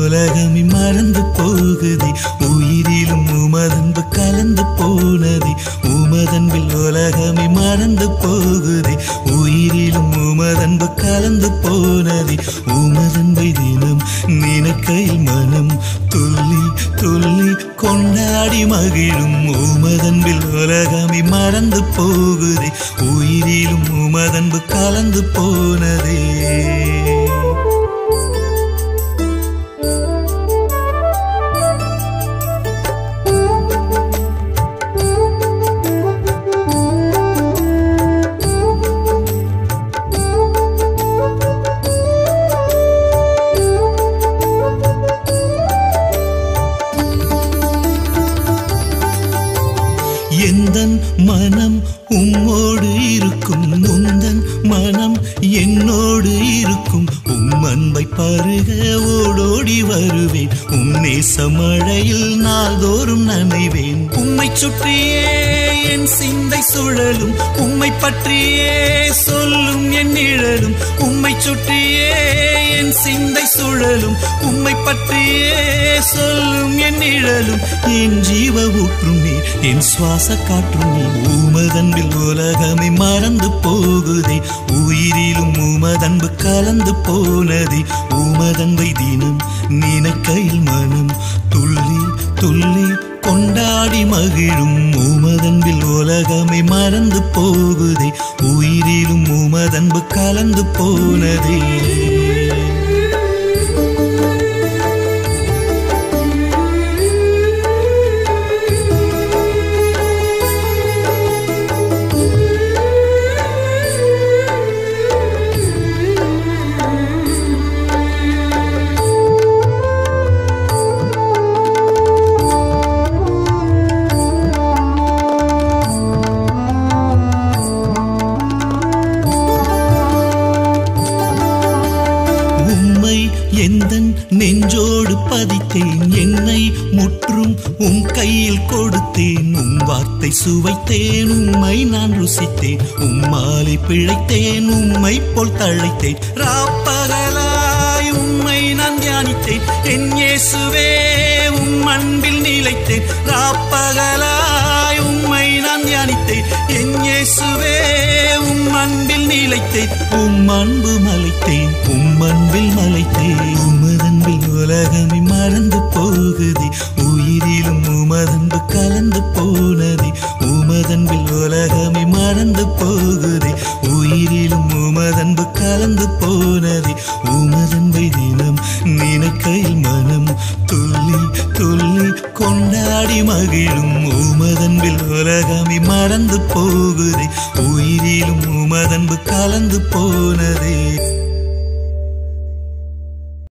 உலகமே மறந்து போகுதே உயிரிலும் உமதன்பு கலந்து போனதே உமதன்பில் உலகமே மறந்து போகுதே உயிரிலும் உமதன்பு கலந்து போனதே உமதன்பை தினம் நினைக்கையில் மனம் துள்ளி துள்ளி கொண்டாடி மகிழும் உமதன்பில் உலகமே மறந்து போகுதே உயிரிலும் உமதன்பு கலந்து போனதே எந்தன் மனம் உம்மோடு இருக்கும் உந்தன் மனம் என்னோடு இருக்கும் உம் அன்பை பருக ஓடோடி வருவேன் உம் நேச மழையில் நாள்தோறும் நனைவேன் உம்மை சுற்றியே என் சிந்தை சுழலும் உம்மை பற்றியே சொல்லும் என் நிழலும் உம்மை சுற்றியே என் சிந்தை சுழலும் உம்மை பற்றியே சொல்லும் என் நிழலும் என் ஜீவ ஊற்றும் நீர் என் சுவாச காற்றும் நீர் உமதன்பில் உலகமே மறந்து போகுதே உயிரிலும் உமதன்பு கலந்து போனதே உமதன்பை தினம் நினைக்கையில் மனம் துள்ளி துள்ளி கொண்டாடி மகிழும் உமதன்பில் உலகமே மறந்து போகுதே உயிரிலும் உமதன்பு கலந்து போனதே உம்மை எந்தன் நெஞ்சோடு பதித்தேன் என்னை முற்றும் உம் கையில் கொடுத்தேன் உம் வார்த்தை சுவைத்தேன் உம்மை நான் ருசித்தேன் உம்மாலை பிழைத்தேன் உம்மை போல் தழைத்தேன் ராப்பகலாய் உம்மை நான் தியானித்தேன் என் இயேசுவே உம் அன்பில் நிலைத்தேன் ராப்பகலாய் உம்மை நான் தியானித்தேன் என் இயேசுவே உம் அன்பில் நிலைத்தேன் உம் அன்பு மலைத்தேன் உம் அன்பில் மலைத்தேன் உமதன்பில் உலகமே மறந்து போகுதே உயிரிலும் உமதன்பு கலந்து போனதே உமதன்பில் உலகமே மறந்து போகுதே உயிரிலும் உமதன்பு கலந்து போனதே உமதன்பை தினம் நினைக்கையில் மனம் துள்ளி துள்ளி கொண்டாடி மகிழும் உமதன்பில் உலகமே மறந்து போகுதே உயிரிலும் உமதன்பு கலந்து போனதே